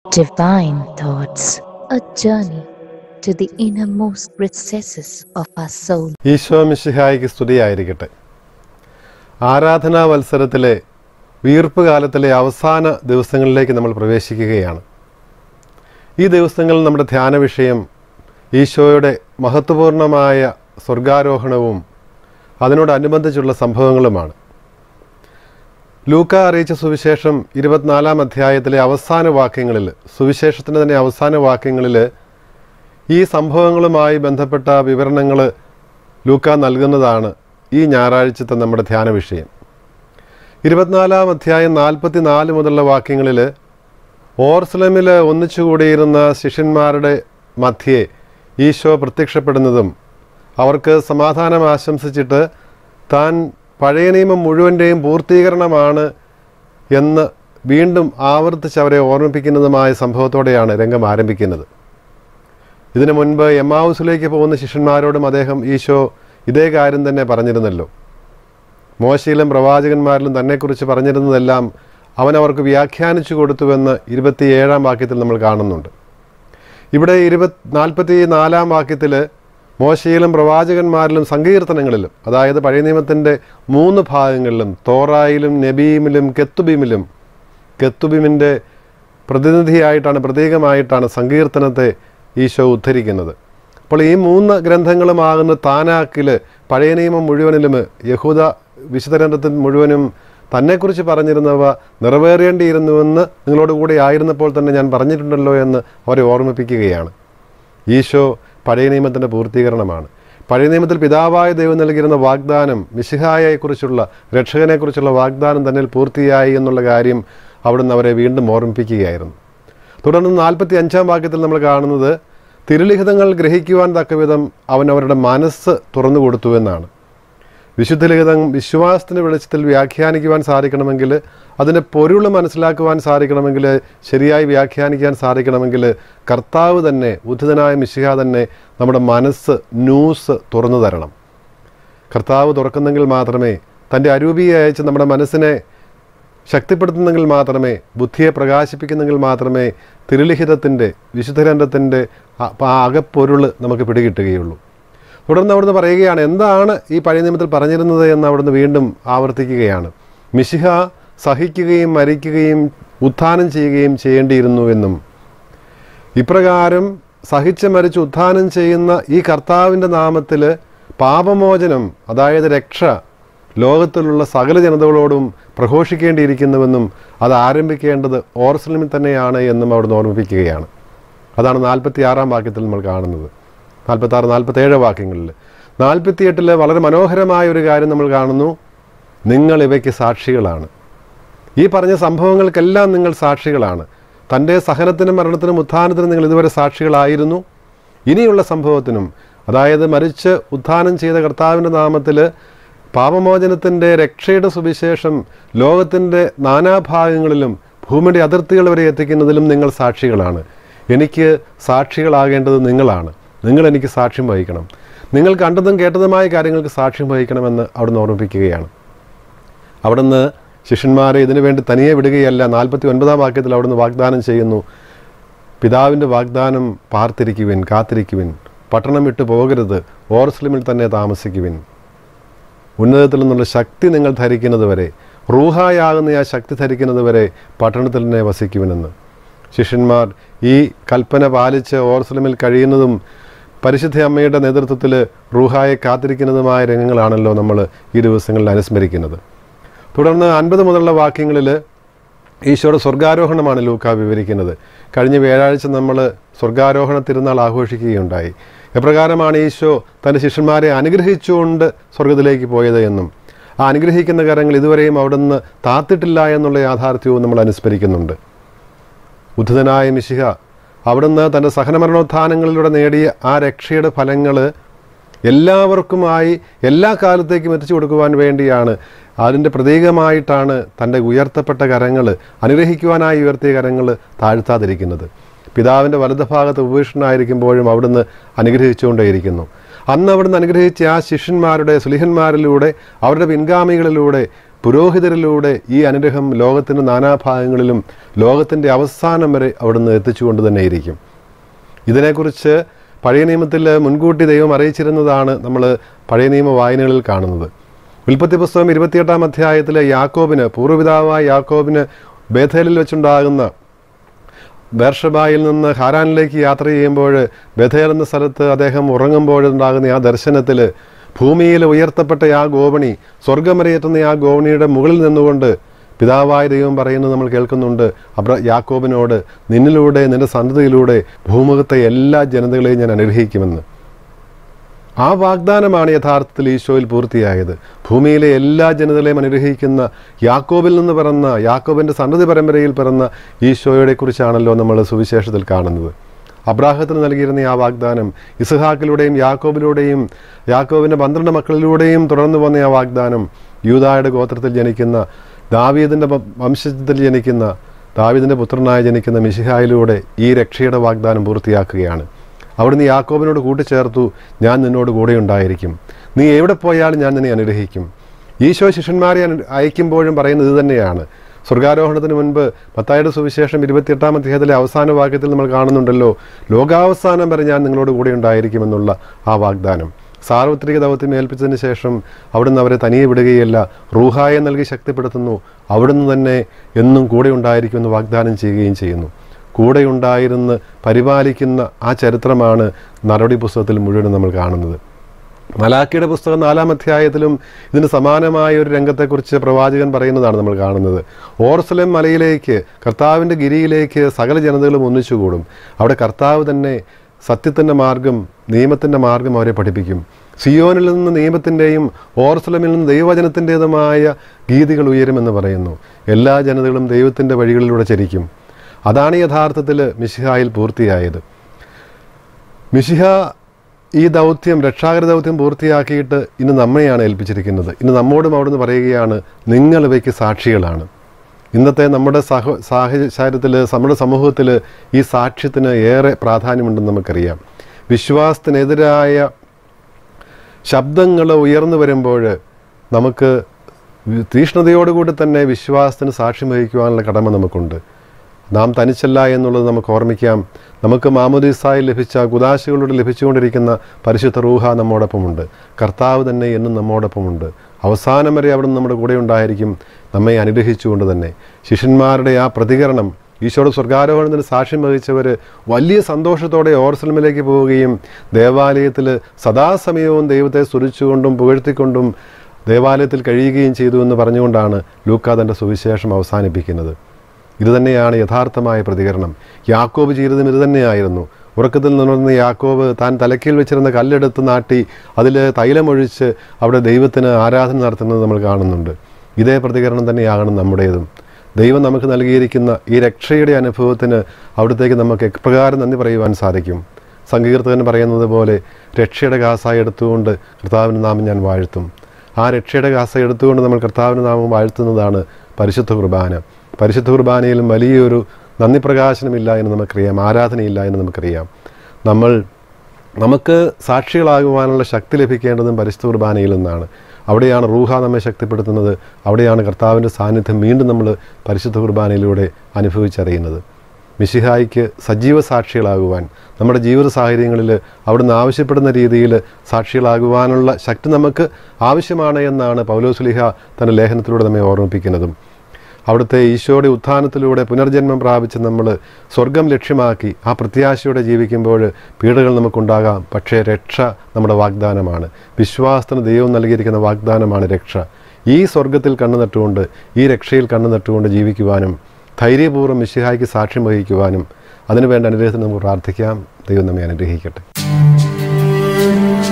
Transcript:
Divine Thoughts, a journey to the innermost recesses of our soul. Isho മിശിഹായിക്ക് സ്തുതിയായിരിക്കട്ടെ ആരാധനാ വത്സരത്തിലെ വീർപ്പ് കാലത്തിലെ അവസാന ദിവസങ്ങളിലേക്ക് നമ്മൾ പ്രവേശിക്കുകയാണ് ഈ ദിവസങ്ങളിൽ നമ്മുടെ ധ്യാന വിഷയം ഈശോയുടെ മഹത്വപൂർണമായ സ്വർഗാരോഹണവും അതിനോടനുബന്ധിച്ചുള്ള സംഭവങ്ങളുമാണ് ലൂക്ക അറിയിച്ച സുവിശേഷം ഇരുപത്തിനാലാം അധ്യായത്തിലെ അവസാന വാക്യങ്ങളിൽ സുവിശേഷത്തിൻ്റെ തന്നെ അവസാന വാക്യങ്ങളിൽ ഈ സംഭവങ്ങളുമായി ബന്ധപ്പെട്ട വിവരണങ്ങൾ ലൂക്ക നൽകുന്നതാണ് ഈ ഞായറാഴ്ചത്തെ നമ്മുടെ ധ്യാന വിഷയം ഇരുപത്തിനാലാം അധ്യായം നാൽപ്പത്തി നാല് മുതലുള്ള വാക്യങ്ങളിൽ ഓർസ്ലമിൽ ഒന്നിച്ചുകൂടിയിരുന്ന ശിഷ്യന്മാരുടെ മധ്യേ ഈശോ പ്രത്യക്ഷപ്പെടുന്നതും അവർക്ക് സമാധാനം ആശംസിച്ചിട്ട് താൻ പഴയ നിയമം മുഴുവൻ്റെയും പൂർത്തീകരണമാണ് എന്ന് വീണ്ടും ആവർത്തിച്ച് അവരെ ഓർമ്മിപ്പിക്കുന്നതുമായ സംഭവത്തോടെയാണ് രംഗം ആരംഭിക്കുന്നത് ഇതിനു മുൻപ് എമ്മാവുസിലേക്ക് പോകുന്ന ശിഷ്യന്മാരോടും അദ്ദേഹം ഈശോ ഇതേ കാര്യം തന്നെ പറഞ്ഞിരുന്നല്ലോ മോശയിലും പ്രവാചകന്മാരിലും തന്നെക്കുറിച്ച് പറഞ്ഞിരുന്നതെല്ലാം അവൻ അവർക്ക് വ്യാഖ്യാനിച്ചു കൊടുത്തുവെന്ന് ഇരുപത്തിയേഴാം വാക്യത്തിൽ നമ്മൾ കാണുന്നുണ്ട് ഇവിടെ ഇരുപത് നാൽപ്പത്തി നാലാം വാക്യത്തിൽ മോശയിലും പ്രവാചകന്മാരിലും സങ്കീർത്തനങ്ങളിലും അതായത് പഴയ നിയമത്തിൻ്റെ മൂന്ന് ഭാഗങ്ങളിലും തോറായിലും നബീമിലും കെത്തുബീമിലും കെത്തുബീമിൻ്റെ പ്രതിനിധിയായിട്ടാണ് പ്രതീകമായിട്ടാണ് സങ്കീർത്തനത്തെ ഈശോ ഉദ്ധരിക്കുന്നത് അപ്പോൾ ഈ മൂന്ന് ഗ്രന്ഥങ്ങളുമാകുന്ന താനാക്കിൽ പഴയ നിയമം മുഴുവനിലും യഹൂദ വിശുദ്ധഗ്രന്ഥത്തിൽ മുഴുവനും തന്നെക്കുറിച്ച് പറഞ്ഞിരുന്നവ നിറവേറേണ്ടിയിരുന്നുവെന്ന് നിങ്ങളോട് കൂടെ ആയിരുന്നപ്പോൾ തന്നെ ഞാൻ പറഞ്ഞിട്ടുണ്ടല്ലോ എന്ന് അവരെ ഓർമ്മിപ്പിക്കുകയാണ് ഈശോ പഴയ നിയമത്തിൻ്റെ പൂർത്തീകരണമാണ് പഴയ നിയമത്തിൽ പിതാവായ ദൈവം നൽകിയിരുന്ന വാഗ്ദാനം മിശിഹായെക്കുറിച്ചുള്ള രക്ഷകനെക്കുറിച്ചുള്ള വാഗ്ദാനം തന്നെ പൂർത്തിയായി എന്നുള്ള കാര്യം അവിടുന്ന് അവരെ വീണ്ടും ഓർമ്മിപ്പിക്കുകയായിരുന്നു തുടർന്ന് നാൽപ്പത്തി അഞ്ചാം വാക്യത്തിൽ നമ്മൾ കാണുന്നത് തിരുലിഖിതങ്ങൾ ഗ്രഹിക്കുവാൻ തക്കവിധം അവൻ അവരുടെ മനസ്സ് തുറന്നു കൊടുത്തു എന്നാണ് വിശുദ്ധ ലിഖിതം വിശ്വാസത്തിന് വെളിച്ചത്തിൽ വ്യാഖ്യാനിക്കുവാൻ സാധിക്കണമെങ്കിൽ അതിൻ്റെ പൊരുൾ മനസ്സിലാക്കുവാൻ സാധിക്കണമെങ്കിൽ ശരിയായി വ്യാഖ്യാനിക്കാൻ സാധിക്കണമെങ്കിൽ കർത്താവ് തന്നെ ഉദ്ധിതനായ മിശിഹ തന്നെ നമ്മുടെ മനസ്സ് ന്യൂസ് തുറന്നു തരണം കർത്താവ് തുറക്കുന്നെങ്കിൽ മാത്രമേ തൻ്റെ അരൂപിയെ അയച്ച് നമ്മുടെ മനസ്സിനെ ശക്തിപ്പെടുത്തുന്നെങ്കിൽ മാത്രമേ ബുദ്ധിയെ പ്രകാശിപ്പിക്കുന്നെങ്കിൽ മാത്രമേ തിരുലിഖിതത്തിൻ്റെ വിശുദ്ധഗ്രന്ഥത്തിൻ്റെ ആ അകപ്പൊരുൾ നമുക്ക് പിടികിട്ടുകയുള്ളൂ തുടർന്ന് അവിടുന്ന് പറയുകയാണ് എന്താണ് ഈ പഴയ നിയമത്തിൽ പറഞ്ഞിരുന്നത് എന്ന് അവിടുന്ന് വീണ്ടും ആവർത്തിക്കുകയാണ് മിശിഹ സഹിക്കുകയും മരിക്കുകയും ഉത്ഥാനം ചെയ്യുകയും ചെയ്യേണ്ടിയിരുന്നുവെന്നും ഇപ്രകാരം സഹിച്ച് മരിച്ച് ഉത്ഥാനം ചെയ്യുന്ന ഈ കർത്താവിൻ്റെ നാമത്തിൽ പാപമോചനം അതായത് രക്ഷ ലോകത്തിലുള്ള സകല ജനതകളോടും പ്രഘോഷിക്കേണ്ടിയിരിക്കുന്നുവെന്നും അത് ആരംഭിക്കേണ്ടത് ഓർസ്ലമിൽ തന്നെയാണ് എന്നും അവിടുന്ന് ഓർമ്മിപ്പിക്കുകയാണ് അതാണ് നാൽപ്പത്തി ആറാം വാക്യത്തിൽ നമ്മൾ കാണുന്നത് നാൽപ്പത്താറ് നാൽപ്പത്തേഴ് വാക്യങ്ങളിൽ നാൽപ്പത്തിയെട്ടിൽ വളരെ മനോഹരമായ ഒരു കാര്യം നമ്മൾ കാണുന്നു നിങ്ങൾ ഇവയ്ക്ക് സാക്ഷികളാണ് ഈ പറഞ്ഞ സംഭവങ്ങൾക്കെല്ലാം നിങ്ങൾ സാക്ഷികളാണ് തൻ്റെ സഹനത്തിനും മരണത്തിനും ഉത്ഥാനത്തിനും നിങ്ങൾ ഇതുവരെ സാക്ഷികളായിരുന്നു ഇനിയുള്ള സംഭവത്തിനും അതായത് മരിച്ച് ഉത്ഥാനം ചെയ്ത കർത്താവിൻ്റെ നാമത്തിൽ പാപമോചനത്തിൻ്റെ രക്ഷയുടെ സുവിശേഷം ലോകത്തിൻ്റെ നാനാഭാഗങ്ങളിലും ഭൂമിയുടെ അതിർത്തികൾ വരെ എത്തിക്കുന്നതിലും നിങ്ങൾ സാക്ഷികളാണ് എനിക്ക് സാക്ഷികളാകേണ്ടത് നിങ്ങളാണ് നിങ്ങൾ എനിക്ക് സാക്ഷ്യം വഹിക്കണം നിങ്ങൾ കണ്ടതും കേട്ടതുമായ കാര്യങ്ങൾക്ക് സാക്ഷ്യം വഹിക്കണമെന്ന് അവിടുന്ന് ഓർമ്മിപ്പിക്കുകയാണ് അവിടുന്ന് ശിഷ്യന്മാരെ ഇതിനു വേണ്ടി തനിയെ വിടുകയല്ല നാൽപ്പത്തി ഒൻപതാം വാക്യത്തിൽ അവിടുന്ന് വാഗ്ദാനം ചെയ്യുന്നു പിതാവിൻ്റെ വാഗ്ദാനം പാർത്തിരിക്കുവിൻ കാത്തിരിക്കുവിൻ പട്ടണം വിട്ടു പോകരുത് ഓർസ്ലിമിൽ തന്നെ താമസിക്കുവിൻ ഉന്നതത്തിൽ നിന്നുള്ള ശക്തി നിങ്ങൾ ധരിക്കുന്നത് വരെ റൂഹായാകുന്ന ആ ശക്തി ധരിക്കുന്നത് വരെ പട്ടണത്തിൽ തന്നെ വസിക്കുവിനെന്ന് ശിഷ്യന്മാർ ഈ കൽപ്പന പാലിച്ച് ഓർസ്ലമിൽ കഴിയുന്നതും പരിശുദ്ധ അമ്മയുടെ നേതൃത്വത്തിൽ റൂഹായെ കാത്തിരിക്കുന്നതുമായ രംഗങ്ങളാണല്ലോ നമ്മൾ ഈ ദിവസങ്ങളിൽ അനുസ്മരിക്കുന്നത് തുടർന്ന് അൻപത് മുതലുള്ള വാക്യങ്ങളിൽ ഈശോയുടെ സ്വർഗാരോഹണമാണ് ലൂക്ക വിവരിക്കുന്നത് കഴിഞ്ഞ വ്യാഴാഴ്ച നമ്മൾ സ്വർഗാരോഹണ തിരുനാൾ ആഘോഷിക്കുകയുണ്ടായി എപ്രകാരമാണ് ഈശോ തൻ്റെ ശിഷ്യന്മാരെ അനുഗ്രഹിച്ചുകൊണ്ട് സ്വർഗത്തിലേക്ക് പോയത് എന്നും ആ അനുഗ്രഹിക്കുന്ന കാര്യങ്ങൾ ഇതുവരെയും അവിടുന്ന് താത്തിട്ടില്ല എന്നുള്ള യാഥാർത്ഥ്യവും നമ്മൾ അനുസ്മരിക്കുന്നുണ്ട് ഉദ്ധിതനായ മിശിഹ അവിടുന്ന് തൻ്റെ സഹനമരണോത്ഥാനങ്ങളിലൂടെ നേടിയ ആ രക്ഷയുടെ ഫലങ്ങൾ എല്ലാവർക്കുമായി എല്ലാ കാലത്തേക്കും എത്തിച്ചു കൊടുക്കുവാൻ വേണ്ടിയാണ് അതിൻ്റെ പ്രതീകമായിട്ടാണ് തൻ്റെ ഉയർത്തപ്പെട്ട കരങ്ങൾ അനുഗ്രഹിക്കുവാനായി ഉയർത്തിയ കരങ്ങൾ താഴ്ത്താതിരിക്കുന്നത് പിതാവിൻ്റെ വലതുഭാഗത്ത് ഉപേക്ഷനായിരിക്കുമ്പോഴും അവിടുന്ന് അനുഗ്രഹിച്ചുകൊണ്ടേയിരിക്കുന്നു അന്ന് അവിടുന്ന് അനുഗ്രഹിച്ച ആ ശിഷ്യന്മാരുടെ സുലിഹന്മാരിലൂടെ അവരുടെ പിൻഗാമികളിലൂടെ പുരോഹിതരിലൂടെ ഈ അനുഗ്രഹം ലോകത്തിൻ്റെ നാനാഭാഗങ്ങളിലും ലോകത്തിൻ്റെ അവസാനം വരെ അവിടുന്ന് എത്തിച്ചുകൊണ്ട് തന്നെ ഇരിക്കും ഇതിനെക്കുറിച്ച് പഴയ നിയമത്തിൽ മുൻകൂട്ടി ദൈവം അറിയിച്ചിരുന്നതാണ് നമ്മൾ പഴയ നിയമ വായനകളിൽ കാണുന്നത് ഉൽപ്പത്തി പുസ്തകം ഇരുപത്തിയെട്ടാം അധ്യായത്തിലെ യാക്കോബിന് പൂർവ്വപിതാവായ യാക്കോബിന് ബേഥേലിൽ വെച്ചുണ്ടാകുന്ന ബേർഷബായിൽ നിന്ന് ഹാരാനിലേക്ക് യാത്ര ചെയ്യുമ്പോൾ ബഥേൽ എന്ന സ്ഥലത്ത് അദ്ദേഹം ഉറങ്ങുമ്പോഴുണ്ടാകുന്ന ആ ദർശനത്തിൽ ഭൂമിയിൽ ഉയർത്തപ്പെട്ട ആ ഗോവണി സ്വർഗം വരെ എത്തുന്ന ആ ഗോവണിയുടെ മുകളിൽ നിന്നുകൊണ്ട് പിതാവായ ദൈവം പറയുന്നത് നമ്മൾ കേൾക്കുന്നുണ്ട് അബ്ര യാക്കോബിനോട് നിന്നിലൂടെ നിന്റെ സന്തതിയിലൂടെ ഭൂമുഖത്തെ എല്ലാ ജനതകളെയും ഞാൻ അനുഗ്രഹിക്കുമെന്ന് ആ വാഗ്ദാനമാണ് യഥാർത്ഥത്തിൽ ഈശോയിൽ പൂർത്തിയായത് ഭൂമിയിലെ എല്ലാ ജനതകളെയും അനുഗ്രഹിക്കുന്ന യാക്കോബിൽ നിന്ന് പിറന്ന യാക്കോബിൻ്റെ സന്തതി പരമ്പരയിൽ പിറന്ന ഈശോയെ കുറിച്ചാണല്ലോ നമ്മൾ സുവിശേഷത്തിൽ കാണുന്നത് അബ്രാഹത്തിന് നൽകിയിരുന്ന ആ വാഗ്ദാനം ഇസ്ഹാക്കിലൂടെയും യാക്കോബിലൂടെയും യാക്കോബിൻ്റെ പന്ത്രണ്ട് മക്കളിലൂടെയും തുടർന്നു വന്ന ആ വാഗ്ദാനം യൂതായുടെ ഗോത്രത്തിൽ ജനിക്കുന്ന ദാവീദിൻ്റെ വ- വംശത്തിൽ ജനിക്കുന്ന ദാവീദിൻ്റെ പുത്രനായി ജനിക്കുന്ന മിശിഹായിലൂടെ ഈ രക്ഷയുടെ വാഗ്ദാനം പൂർത്തിയാക്കുകയാണ് അവിടുന്ന് യാക്കോബിനോട് കൂട്ടിച്ചേർത്തു ഞാൻ നിന്നോട് കൂടെ ഉണ്ടായിരിക്കും നീ എവിടെ പോയാലും ഞാൻ നിന്നെ അനുഗ്രഹിക്കും ഈശോ ശിഷ്യന്മാരെ അനു- അയക്കുമ്പോഴും പറയുന്നത് ഇത് തന്നെയാണ് സ്വർഗാരോഹണത്തിന് മുൻപ് മത്തായുടെ സുവിശേഷം ഇരുപത്തിയെട്ടാം അധ്യായത്തിലെ അവസാന വാക്യത്തിൽ നമ്മൾ കാണുന്നുണ്ടല്ലോ ലോകാവസാനം വരെ ഞാൻ നിങ്ങളോട് കൂടെ ഉണ്ടായിരിക്കുമെന്നുള്ള ആ വാഗ്ദാനം സാർവത്രിക ദൗത്യം ഏൽപ്പിച്ചതിന് ശേഷം അവിടുന്ന് അവരെ തനിയെ വിടുകയല്ല റൂഹായെ നൽകി ശക്തിപ്പെടുത്തുന്നു അവിടുന്ന് തന്നെ എന്നും കൂടെ ഉണ്ടായിരിക്കുമെന്ന് വാഗ്ദാനം ചെയ്യുകയും ചെയ്യുന്നു കൂടെയുണ്ടായിരുന്ന് പരിപാലിക്കുന്ന ആ ചരിത്രമാണ് നടപടി പുസ്തകത്തിൽ മുഴുവനും നമ്മൾ കാണുന്നത് മലാക്കിയുടെ പുസ്തകം നാലാം അധ്യായത്തിലും ഇതിന് സമാനമായ ഒരു രംഗത്തെക്കുറിച്ച് പ്രവാചകൻ പറയുന്നതാണ് നമ്മൾ കാണുന്നത് ഓർസലം മലയിലേക്ക് കർത്താവിൻ്റെ ഗിരിയിലേക്ക് സകല ജനതകളും ഒന്നിച്ചുകൂടും അവിടെ കർത്താവ് തന്നെ സത്യത്തിൻ്റെ മാർഗം നിയമത്തിൻ്റെ മാർഗം അവരെ പഠിപ്പിക്കും സിയോനിൽ നിന്ന് നിയമത്തിൻ്റെയും ഓർസലമിൽ നിന്ന് ദൈവവചനത്തിൻ്റെതുമായ ഗീതികൾ ഉയരുമെന്ന് പറയുന്നു എല്ലാ ജനതകളും ദൈവത്തിൻ്റെ വഴികളിലൂടെ ചരിക്കും അതാണ് യഥാർത്ഥത്തിൽ മിശിഹായിൽ പൂർത്തിയായത് മിശിഹ ഈ ദൗത്യം രക്ഷാകര ദൗത്യം പൂർത്തിയാക്കിയിട്ട് ഇന്ന് നമ്മെയാണ് ഏൽപ്പിച്ചിരിക്കുന്നത് ഇന്ന് നമ്മോടും അവിടുന്ന് പറയുകയാണ് നിങ്ങൾ ഇവയ്ക്ക് സാക്ഷികളാണ് ഇന്നത്തെ നമ്മുടെ സഹ സാഹചര്യത്തിൽ നമ്മുടെ സമൂഹത്തിൽ ഈ സാക്ഷ്യത്തിന് ഏറെ പ്രാധാന്യമുണ്ടെന്ന് നമുക്കറിയാം വിശ്വാസത്തിനെതിരായ ശബ്ദങ്ങൾ ഉയർന്നു വരുമ്പോൾ നമുക്ക് തീഷ്ണതയോടുകൂടി തന്നെ വിശ്വാസത്തിന് സാക്ഷ്യം വഹിക്കുവാനുള്ള കടമ നമുക്കുണ്ട് നാം തനിച്ചല്ല എന്നുള്ളത് നമുക്ക് ഓർമ്മിക്കാം നമുക്ക് മാമുദീസായി ലഭിച്ച കുദാശകളോട് ലഭിച്ചുകൊണ്ടിരിക്കുന്ന പരിശുദ്ധ റൂഹ നമ്മോടൊപ്പമുണ്ട് കർത്താവ് തന്നെ എന്നും നമ്മോടൊപ്പമുണ്ട് അവസാനം വരെ അവിടുന്ന് നമ്മുടെ കൂടെ ഉണ്ടായിരിക്കും നമ്മെ അനുഗ്രഹിച്ചുകൊണ്ട് തന്നെ ശിഷ്യന്മാരുടെ ആ പ്രതികരണം ഈശോയുടെ സ്വർഗാരോഹണത്തിന് സാക്ഷ്യം വഹിച്ചവർ വലിയ സന്തോഷത്തോടെ ഓർസലമിലേക്ക് പോവുകയും ദേവാലയത്തിൽ സദാസമയവും ദൈവത്തെ സ്തുതിച്ചുകൊണ്ടും പുകഴ്ത്തിക്കൊണ്ടും ദേവാലയത്തിൽ കഴിയുകയും ചെയ്തു എന്ന് പറഞ്ഞുകൊണ്ടാണ് ലൂക്ക തൻ്റെ സുവിശേഷം അവസാനിപ്പിക്കുന്നത് ഇതുതന്നെയാണ് യഥാർത്ഥമായ പ്രതികരണം യാക്കോബ് ചെയ്തതും ഇതുതന്നെയായിരുന്നു ഉറക്കത്തിൽ നിന്നുണർന്ന യാക്കോബ് താൻ തലക്കീൽ വെച്ചിരുന്ന കല്ലെടുത്ത് നാട്ടി അതിൽ തൈലമൊഴിച്ച് അവിടെ ദൈവത്തിന് ആരാധന നടത്തുന്നത് നമ്മൾ കാണുന്നുണ്ട് ഇതേ പ്രതികരണം തന്നെയാകണം നമ്മുടേതും ദൈവം നമുക്ക് നൽകിയിരിക്കുന്ന ഈ രക്ഷയുടെ അനുഭവത്തിന് അവിടത്തേക്ക് നമുക്ക് എപ്രകാരം നന്ദി പറയുവാൻ സാധിക്കും സങ്കീർത്തകൻ പറയുന്നത് പോലെ രക്ഷയുടെ കാസായി എടുത്തുകൊണ്ട് കർത്താവിന് നാമം ഞാൻ വാഴ്ത്തും ആ രക്ഷയുടെ കാസ എടുത്തുകൊണ്ട് നമ്മൾ കർത്താവിന് നാമം വാഴ്ത്തുന്നതാണ് പരിശുദ്ധ കുർബാന പരിശുദ്ധ കുർബാനയിലും വലിയൊരു നന്ദി പ്രകാശനമില്ല എന്ന് നമുക്കറിയാം ആരാധനയില്ല എന്ന് നമുക്കറിയാം നമ്മൾ നമുക്ക് സാക്ഷികളാകുവാനുള്ള ശക്തി ലഭിക്കേണ്ടതും പരിശുദ്ധ കുർബാനയിൽ നിന്നാണ് അവിടെയാണ് റൂഹ നമ്മെ ശക്തിപ്പെടുത്തുന്നത് അവിടെയാണ് കർത്താവിൻ്റെ സാന്നിധ്യം വീണ്ടും നമ്മൾ പരിശുദ്ധ കുർബാനയിലൂടെ അനുഭവിച്ചറിയുന്നത് മിശിഹായിക്ക് സജീവ സാക്ഷികളാകുവാൻ നമ്മുടെ ജീവിത സാഹചര്യങ്ങളിൽ അവിടുന്ന് ആവശ്യപ്പെടുന്ന രീതിയിൽ സാക്ഷികളാകുവാനുള്ള ശക്തി നമുക്ക് ആവശ്യമാണ് എന്നാണ് പൗലോസുലിഹ തൻ്റെ ലേഖനത്തിലൂടെ നമ്മെ ഓർമ്മിപ്പിക്കുന്നതും അവിടുത്തെ ഈശോയുടെ ഉത്ഥാനത്തിലൂടെ പുനർജന്മം പ്രാപിച്ച് നമ്മൾ സ്വർഗം ലക്ഷ്യമാക്കി ആ പ്രത്യാശയോടെ ജീവിക്കുമ്പോൾ പീഡകൾ നമുക്കുണ്ടാകാം പക്ഷേ രക്ഷ നമ്മുടെ വാഗ്ദാനമാണ് വിശ്വാസത്തിന് ദൈവം നൽകിയിരിക്കുന്ന വാഗ്ദാനമാണ് രക്ഷ ഈ സ്വർഗത്തിൽ കണ്ണു നട്ടുകൊണ്ട് ഈ രക്ഷയിൽ കണ്ണു നട്ടുകൊണ്ട് ജീവിക്കുവാനും ധൈര്യപൂർവ്വം മിശിഹായ്ക്ക് സാക്ഷ്യം വഹിക്കുവാനും അതിനുവേണ്ട അനുഗ്രഹത്തിന് നമുക്ക് പ്രാർത്ഥിക്കാം ദൈവം നമ്മെ അനുഗ്രഹിക്കട്ടെ